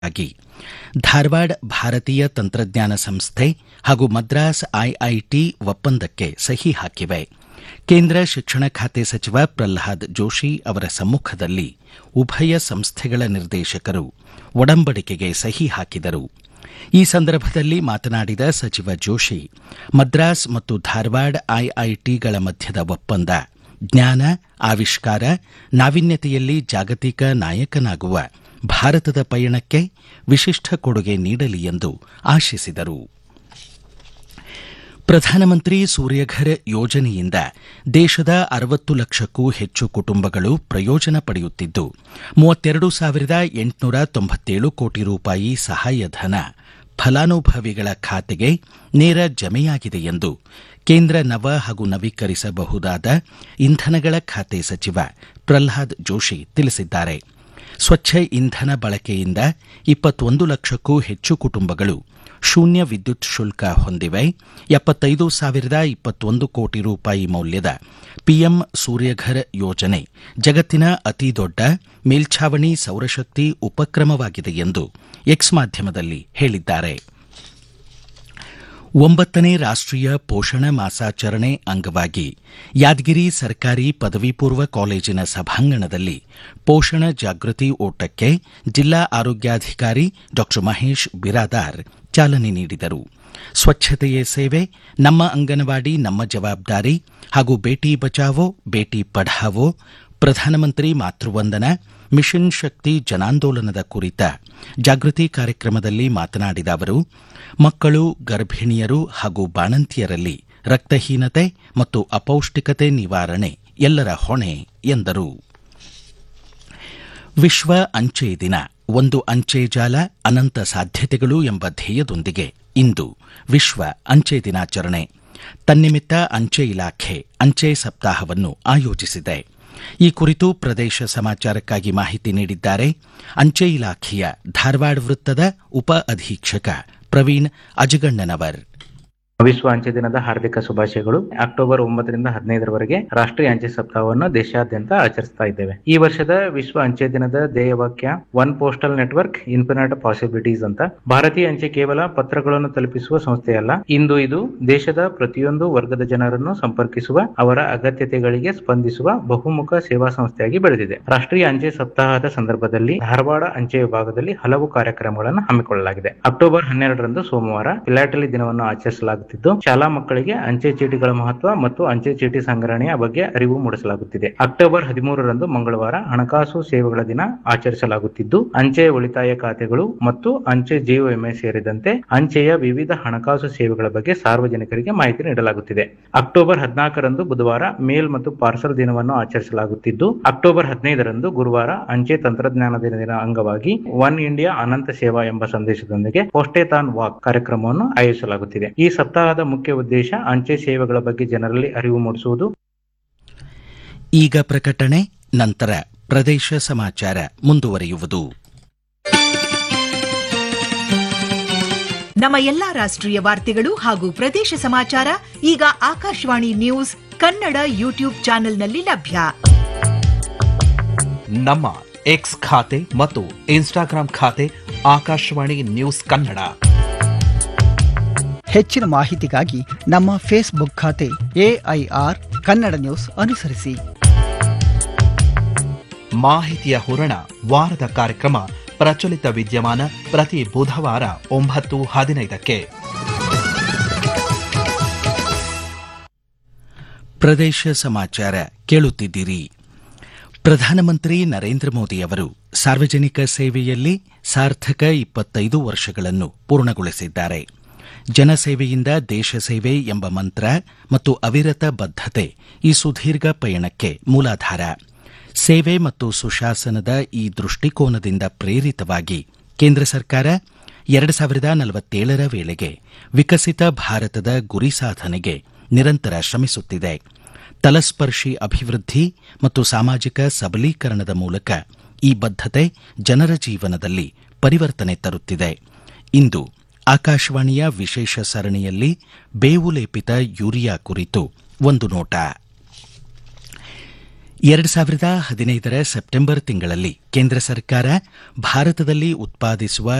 ಆಗಿ ಧಾರವಾಡ ಭಾರತೀಯ ತಂತ್ರಜ್ಞಾನ ಸಂಸ್ಥೆ ಹಾಗೂ ಮದ್ರಾಸ್ ಐಐಟಿ ಒಪ್ಪಂದಕ್ಕೆ ಸಹಿ ಹಾಕಿವೆ ಕೇಂದ್ರ ಶಿಕ್ಷಣ ಖಾತೆ ಸಚಿವ ಪ್ರಲ್ಹಾದ್ ಜೋಶಿ ಅವರ ಸಮ್ಮುಖದಲ್ಲಿ ಉಭಯ ಸಂಸ್ಥೆಗಳ ನಿರ್ದೇಶಕರು ಒಡಂಬಡಿಕೆಗೆ ಸಹಿ ಹಾಕಿದರು ಈ ಸಂದರ್ಭದಲ್ಲಿ ಮಾತನಾಡಿದ ಸಚಿವ ಜೋಶಿ ಮದ್ರಾಸ್ ಮತ್ತು ಧಾರವಾಡ ಐಐಟಿಗಳ ಮಧ್ಯದ ಒಪ್ಪಂದ ಜ್ಞಾನ ಆವಿಷ್ಕಾರ ನಾವೀನ್ಯತೆಯಲ್ಲಿ ಜಾಗತಿಕ ನಾಯಕನಾಗುವ ಭಾರತದ ಪಯಣಕ್ಕೆ ವಿಶಿಷ್ಟ ಕೊಡುಗೆ ನೀಡಲಿ ಎಂದು ಆಶಿಸಿದರು ಪ್ರಧಾನಮಂತ್ರಿ ಸೂರ್ಯಘರ್ ಯೋಜನೆಯಿಂದ ದೇಶದ ಅರವತ್ತು ಲಕ್ಷಕ್ಕೂ ಹೆಚ್ಚು ಕುಟುಂಬಗಳು ಪ್ರಯೋಜನ ಪಡೆಯುತ್ತಿದ್ದು ಮೂವತ್ತೆರಡು ಸಾವಿರದ ಎಂಟುನೂರ ತೊಂಬತ್ತೇಳು ಕೋಟಿ ರೂಪಾಯಿ ಸಹಾಯಧನ ಫಲಾನುಭವಿಗಳ ಖಾತೆಗೆ ನೇರ ಜಮೆಯಾಗಿದೆ ಎಂದು ಕೇಂದ್ರ ನವ ಹಾಗೂ ನವೀಕರಿಸಬಹುದಾದ ಇಂಧನಗಳ ಖಾತೆ ಸಚಿವ ಪ್ರಲ್ಹಾದ್ ಜೋಶಿ ತಿಳಿಸಿದ್ದಾರೆ ಸ್ವಚ್ಛ ಇಂಧನ ಬಳಕೆಯಿಂದ ಇಪ್ಪತ್ತೊಂದು ಲಕ್ಷಕ್ಕೂ ಹೆಚ್ಚು ಕುಟುಂಬಗಳು ಶೂನ್ಯ ವಿದ್ಯುತ್ ಶುಲ್ಕ ಹೊಂದಿವೆ ಎಪ್ಪತ್ತೈದು ಸಾವಿರದ ಇಪ್ಪತ್ತೊಂದು ಕೋಟಿ ರೂಪಾಯಿ ಮೌಲ್ಯದ ಪಿಎಂ ಸೂರ್ಯಘರ್ ಯೋಜನೆ ಜಗತ್ತಿನ ಅತಿದೊಡ್ಡ ಮೇಲ್ಛಾವಣಿ ಸೌರಶಕ್ತಿ ಉಪಕ್ರಮವಾಗಿದೆ ಎಂದು ಎಕ್ಸ್ ಮಾಧ್ಯಮದಲ್ಲಿ ಹೇಳಿದ್ದಾರೆ ಒಂಬತ್ತನೇ ರಾಷ್ಟೀಯ ಪೋಷಣ ಮಾಸಾಚರಣೆ ಅಂಗವಾಗಿ ಯಾದಗಿರಿ ಸರ್ಕಾರಿ ಪದವಿ ಪೂರ್ವ ಕಾಲೇಜಿನ ಸಭಾಂಗಣದಲ್ಲಿ ಪೋಷಣ ಜಾಗೃತಿ ಓಟಕ್ಕೆ ಜಿಲ್ಲಾ ಆರೋಗ್ಯಾಧಿಕಾರಿ ಡಾ ಮಹೇಶ್ ಬಿರಾದಾರ್ ಚಾಲನೆ ನೀಡಿದರು ಸ್ವಚ್ಛತೆಯೇ ಸೇವೆ ನಮ್ಮ ಅಂಗನವಾಡಿ ನಮ್ಮ ಜವಾಬ್ದಾರಿ ಹಾಗೂ ಬೇಟಿ ಬಚಾವೋ ಬೇಟಿ ಪಢಾವೋ ಪ್ರಧಾನಮಂತ್ರಿ ಮಾತೃವಂದನ ಮಿಷನ್ ಶಕ್ತಿ ಜನಾಂದೋಲನದ ಕುರಿತ ಜಾಗೃತಿ ಕಾರ್ಯಕ್ರಮದಲ್ಲಿ ಮಾತನಾಡಿದ ಅವರು ಮಕ್ಕಳು ಗರ್ಭಿಣಿಯರು ಹಾಗೂ ಬಾಣಂತಿಯರಲ್ಲಿ ರಕ್ತಹೀನತೆ ಮತ್ತು ಅಪೌಷ್ಟಿಕತೆ ನಿವಾರಣೆ ಎಲ್ಲರ ಹೊಣೆ ಎಂದರು ವಿಶ್ವ ಅಂಚೆ ದಿನ ಒಂದು ಅಂಚೆ ಜಾಲ ಅನಂತ ಸಾಧ್ಯತೆಗಳು ಎಂಬ ಧ್ಯೇಯದೊಂದಿಗೆ ಇಂದು ವಿಶ್ವ ಅಂಚೆ ದಿನಾಚರಣೆ ತನ್ನಿಮಿತ್ತ ಅಂಚೆ ಇಲಾಖೆ ಅಂಚೆ ಸಪ್ತಾಹವನ್ನು ಆಯೋಜಿಸಿದೆ ಈ ಕುರಿತು ಪ್ರದೇಶ ಸಮಾಚಾರಕ್ಕಾಗಿ ಮಾಹಿತಿ ನೀಡಿದ್ದಾರೆ ಅಂಚೆ ಇಲಾಖೆಯ ಧಾರವಾಡ ವೃತ್ತದ ಉಪ ಅಧೀಕ್ಷಕ ಪ್ರವೀಣ್ ಅಜಗಣ್ಣನವರ್ ವಿಶ್ವ ಅಂಚೆ ದಿನದ ಹಾರ್ದಿಕ ಶುಭಾಶಯಗಳು ಅಕ್ಟೋಬರ್ ಒಂಬತ್ತರಿಂದ ಹದಿನೈದರವರೆಗೆ ರಾಷ್ಟ್ರೀಯ ಅಂಚೆ ಸಪ್ತಾಹವನ್ನು ದೇಶಾದ್ಯಂತ ಆಚರಿಸ್ತಾ ಇದ್ದೇವೆ ಈ ವರ್ಷದ ವಿಶ್ವ ಅಂಚೆ ದಿನದ ಧ್ಯೇಯವಾಕ್ಯ one postal network infinite possibilities ಅಂತ ಭಾರತೀಯ ಅಂಚೆ ಕೇವಲ ಪತ್ರಗಳನ್ನು ತಲುಪಿಸುವ ಸಂಸ್ಥೆಯಲ್ಲ ಇಂದು ಇದು ದೇಶದ ಪ್ರತಿಯೊಂದು ವರ್ಗದ ಜನರನ್ನು ಸಂಪರ್ಕಿಸುವ ಅವರ ಅಗತ್ಯತೆಗಳಿಗೆ ಸ್ಪಂದಿಸುವ ಬಹುಮುಖ ಸೇವಾ ಸಂಸ್ಥೆಯಾಗಿ ಬೆಳೆದಿದೆ ರಾಷ್ಟ್ರೀಯ ಅಂಚೆ ಸಪ್ತಾಹದ ಸಂದರ್ಭದಲ್ಲಿ ಧಾರವಾಡ ಅಂಚೆ ವಿಭಾಗದಲ್ಲಿ ಹಲವು ಕಾರ್ಯಕ್ರಮಗಳನ್ನು ಹಮ್ಮಿಕೊಳ್ಳಲಾಗಿದೆ ಅಕ್ಟೋಬರ್ ಹನ್ನೆರಡರಂದು ಸೋಮವಾರ ಪಿಲಾಟಲಿ ದಿನವನ್ನು ಆಚರಿಸಲಾಗುತ್ತಿದ್ದು ಶಾಲಾ ಮಕ್ಕಳಿಗೆ ಅಂಚೆ ಚೀಟಿಗಳ ಮಹತ್ವ ಮತ್ತು ಅಂಚೆ ಚೀಟಿ ಸಂಗ್ರಹಣೆಯ ಬಗ್ಗೆ ಅರಿವು ಮೂಡಿಸಲಾಗುತ್ತಿದೆ ಅಕ್ಟೋಬರ್ ಹದಿಮೂರರಂದು ಮಂಗಳವಾರ ಹಣಕಾಸು ಸೇವೆಗಳ ದಿನ ಆಚರಿಸಲಾಗುತ್ತಿದ್ದು ಅಂಚೆ ಉಳಿತಾಯ ಖಾತೆಗಳು ಮತ್ತು ಅಂಚೆ ಜೀವ ವಿಮೆ ಸೇರಿದಂತೆ ಅಂಚೆಯ ವಿವಿಧ ಹಣಕಾಸು ಸೇವೆಗಳ ಬಗ್ಗೆ ಸಾರ್ವಜನಿಕರಿಗೆ ಮಾಹಿತಿ ನೀಡಲಾಗುತ್ತಿದೆ ಅಕ್ಟೋಬರ್ ಹದಿನಾಲ್ಕರಂದು ಬುಧವಾರ ಮೇಲ್ ಮತ್ತು ಪಾರ್ಸಲ್ ದಿನವನ್ನು ಆಚರಿಸಲಾಗುತ್ತಿದ್ದು ಅಕ್ಟೋಬರ್ ಹದಿನೈದರಂದು ಗುರುವಾರ ಅಂಚೆ ತಂತ್ರಜ್ಞಾನ ದಿನದ ಅಂಗವಾಗಿ ಒನ್ ಇಂಡಿಯಾ ಅನಂತ ಸೇವಾ ಎಂಬ ಸಂದೇಶದೊಂದಿಗೆ ಪೋಸ್ಟೇತಾನ್ ವಾಕ್ ಕಾರ್ಯಕ್ರಮವನ್ನು ಆಯೋಜಿಸಲಾಗುತ್ತಿದೆ ಈ ಸಪ್ತಾಹದ ಮುಖ್ಯ ಉದ್ದೇಶ ಅಂಚೆ ಸೇವೆಗಳ ಬಗ್ಗೆ ಜನರಲ್ಲಿ ಅರಿವು ಮೂಡಿಸುವುದು ಈಗ ಪ್ರಕಟಣೆ ನಂತರ ಪ್ರದೇಶ ಸಮಾಚಾರ ಮುಂದುವರಿಯುವುದು ನಮ್ಮ ಎಲ್ಲಾ ರಾಷ್ಟ್ರೀಯ ವಾರ್ತೆಗಳು ಹಾಗೂ ಪ್ರದೇಶ ಸಮಾಚಾರ ಈಗ ಆಕಾಶವಾಣಿ ನ್ಯೂಸ್ ಕನ್ನಡ ಯೂಟ್ಯೂಬ್ ಚಾನೆಲ್ನಲ್ಲಿ ಲಭ್ಯ ನಮ್ಮ ಎಕ್ಸ್ ಖಾತೆ ಮತ್ತು ಇನ್ಸ್ಟಾಗ್ರಾಂ ಖಾತೆ ಆಕಾಶವಾಣಿ ನ್ಯೂಸ್ ಕನ್ನಡ ಹೆಚ್ಚಿನ ಮಾಹಿತಿಗಾಗಿ ನಮ್ಮ ಫೇಸ್ಬುಕ್ ಖಾತೆ ಎಐಆರ್ ಕನ್ನಡ ನ್ಯೂಸ್ ಅನುಸರಿಸಿ ಮಾಹಿತಿಯ ಹೂರಣ ವಾರದ ಕಾರ್ಯಕ್ರಮ ಪ್ರಚಲಿತ ವಿದ್ಯಮಾನ ಪ್ರತಿ ಬುಧವಾರ ಒಂಬತ್ತು ಹದಿನೈದಕ್ಕೆ ಪ್ರದೇಶ ಸಮಾಚಾರ ಕೇಳುತ್ತಿದ್ದೀರಿ ಪ್ರಧಾನಮಂತ್ರಿ ನರೇಂದ್ರ ಮೋದಿ ಅವರು ಸಾರ್ವಜನಿಕ ಸೇವೆಯಲ್ಲಿ ಸಾರ್ಥಕ ಇಪ್ಪತ್ತೈದು ವರ್ಷಗಳನ್ನು ಪೂರ್ಣಗೊಳಿಸಿದ್ದಾರೆ ಜನಸೇವೆಯಿಂದ ದೇಶ ಸೇವೆ ಎಂಬ ಮಂತ್ರ ಮತ್ತು ಅವಿರತ ಬದ್ಧತೆ ಈ ಸುದೀರ್ಘ ಪಯಣಕ್ಕೆ ಮೂಲಾಧಾರ ಸೇವೆ ಮತ್ತು ಸುಶಾಸನದ ಈ ದೃಷ್ಟಿಕೋನದಿಂದ ಪ್ರೇರಿತವಾಗಿ ಕೇಂದ್ರ ಸರ್ಕಾರ ಎರಡು ಸಾವಿರದ ನಲವತ್ತೇಳರ ವೇಳೆಗೆ ವಿಕಸಿತ ಭಾರತದ ಗುರಿ ಸಾಧನೆಗೆ ನಿರಂತರ ಶ್ರಮಿಸುತ್ತಿದೆ ತಲಸ್ಪರ್ಶಿ ಅಭಿವೃದ್ಧಿ ಮತ್ತು ಸಾಮಾಜಿಕ ಸಬಲೀಕರಣದ ಮೂಲಕ ಈ ಬದ್ಧತೆ ಜನರ ಜೀವನದಲ್ಲಿ ಪರಿವರ್ತನೆ ತರುತ್ತಿದೆ ಇಂದು ಆಕಾಶವಾಣಿಯ ವಿಶೇಷ ಸರಣಿಯಲ್ಲಿ ಬೇವು ಲೇಪಿತ ಯೂರಿಯಾ ಕುರಿತು ಒಂದು ನೋಟ ಎರಡು ಸಾವಿರದ ಹದಿನೈದರ ಸೆಪ್ಟೆಂಬರ್ ತಿಂಗಳಲ್ಲಿ ಕೇಂದ್ರ ಸರ್ಕಾರ ಭಾರತದಲ್ಲಿ ಉತ್ಪಾದಿಸುವ